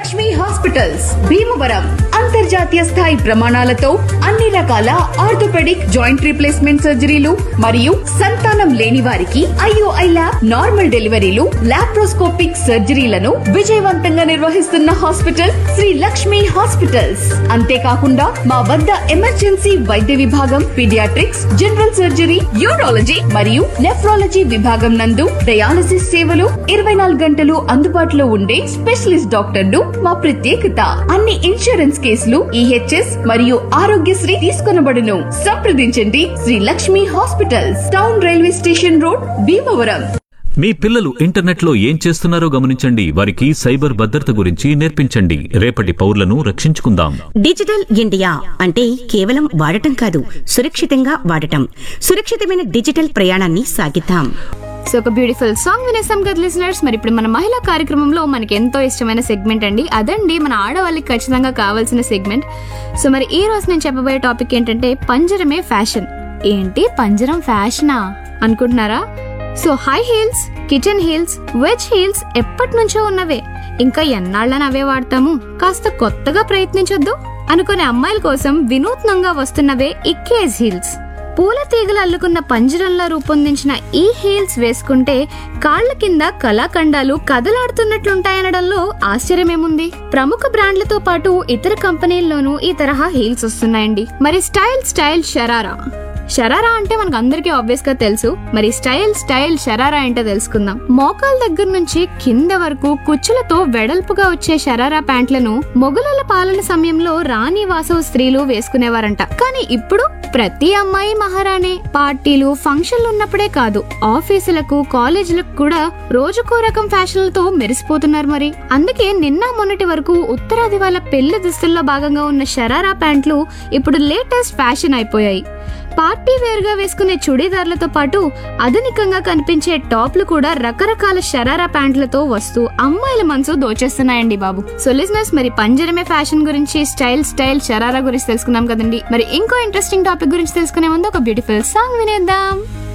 Lakshmi hospitals Bhimavaram అంతర్జాతీయ స్థాయి ప్రమాణాలతో అన్ని రకాల ఆర్థోపెడిక్ జాయింట్ రీప్లేస్మెంట్ సర్జరీలు మరియు సంతానం లేని వారికి ఐఓఐ ల్యాబ్ నార్మల్ డెలివరీలు లాప్రోస్కోపిక్ సర్జరీలను విజయవంతంగా నిర్వహిస్తున్న హాస్పిటల్ శ్రీ లక్ష్మి హాస్పిటల్స్ అంతేకాకుండా మా వద్ద ఎమర్జెన్సీ వైద్య విభాగం పీడియాట్రిక్స్ జనరల్ సర్జరీ యూరాలజీ మరియు నెఫ్రాలజీ విభాగం నందు డయాలసిస్ సేవలు ఇరవై నాలుగు గంటలు అందుబాటులో ఉండే స్పెషలిస్ట్ డాక్టర్లు మా ప్రత్యేకత అన్ని ఇన్సూరెన్స్ కేసులు ఈహెచ్ఎస్ మరియు ఆరోగ్యశ్రీ తీసుకొనబడును సంప్రదించండి Sri Lakshmi hospitals town railway station road Bhimavaram మీ పిల్లలు ఇంటర్నెట్లో ఏం చేస్తున్నారో గమనించండి వారికి సైబర్ భద్రత గురించి నేర్పించండి రేపటి పౌరులను రక్షించుకుందాం డిజిటల్ ఇండియా అంటే కేవలం వాడటం కాదు సురక్షితంగా వాడటం సురక్షితమైన డిజిటల్ ప్రయాణాన్ని సాగిద్దాం సో ఒక బ్యూటిఫుల్ సాంగ్ వినేసాం కదా లిసనర్స్ మరి ఇప్పుడు మన మహిళా కార్యక్రమంలో మనకి ఎంతో ఇష్టమైన సెగ్మెంట్ అండి అదండి మన ఆడవాళ్ళకి ఖచ్చితంగా కావాల్సిన సెగ్మెంట్ సో మరి ఈ రోజు నేను చెప్పబోయే టాపిక్ ఏంటంటే పంజరమే ఫ్యాషన్ ఏంటి పంజరం ఫ్యాషనా అనుకుంటున్నారా so high heels kitchen heels veg heels ఎప్పటి నుంచో ఉన్నవే ఇంకా ఎన్నాళ్ళని అవే వాడతాము కాస్త కొత్తగా ప్రయత్నించొద్దు అనుకునే అమ్మాయిల కోసం వినూత్నంగా వస్తున్నవే ఇక్కేజ్ హీల్స్ పూల తీగలు అల్లుకున్న పంజరంలా రూపొందించిన ఈ హీల్స్ వేసుకుంటే కాళ్ల కింద కళాఖండాలు కదలాడుతున్నట్లుంటాయనడంలో ఆశ్చర్యమేముంది ప్రముఖ బ్రాండ్లతో పాటు ఇతర కంపెనీల్లోనూ ఈ తరహా హీల్స్ వస్తున్నాయండి మరి స్టైల్ స్టైల్ షరారా షరారా అంటే మనకు అందరికీ ఆబ్వియస్ గా తెలుసు మరి స్టైల్ స్టైల్ షరారా ఏంటో తెలుసుకుందాం మోకాల దగ్గర నుంచి కింద వరకు కుచ్చులతో వెడల్పుగా వచ్చే షరారా ప్యాంట్లను మొఘలుల పాలన సమయంలో రాణి వాసవ స్త్రీలు వేసుకునేవారంట కానీ ఇప్పుడు ప్రతి అమ్మాయి మహారాణే పార్టీలు ఫంక్షన్లు ఉన్నప్పుడే కాదు ఆఫీసులకు కాలేజీలకు కూడా రోజుకో రకం ఫ్యాషన్లతో మెరిసిపోతున్నారు మరి అందుకే నిన్న మొన్నటి వరకు ఉత్తరాది వాళ్ళ పెళ్లి దుస్తుల్లో భాగంగా ఉన్న షరారా ప్యాంట్లు ఇప్పుడు లేటెస్ట్ ఫ్యాషన్ అయిపోయాయి పార్టీ వేర్ గా వేసుకునే చుడీదార్లతో పాటు ఆధునికంగా కనిపించే టాప్లు కూడా రకరకాల షరారా ప్యాంట్లతో వస్తూ అమ్మాయిల మనసు దోచేస్తున్నాయండి బాబు సో లిజినెస్ మరి పంజరమే ఫ్యాషన్ గురించి స్టైల్ స్టైల్ షరారా గురించి తెలుసుకున్నాం కదండి మరి ఇంకో ఇంట్రెస్టింగ్ టాపిక్ గురించి తెలుసుకునే ముందు ఒక బ్యూటిఫుల్ సాంగ్ వినేద్దాం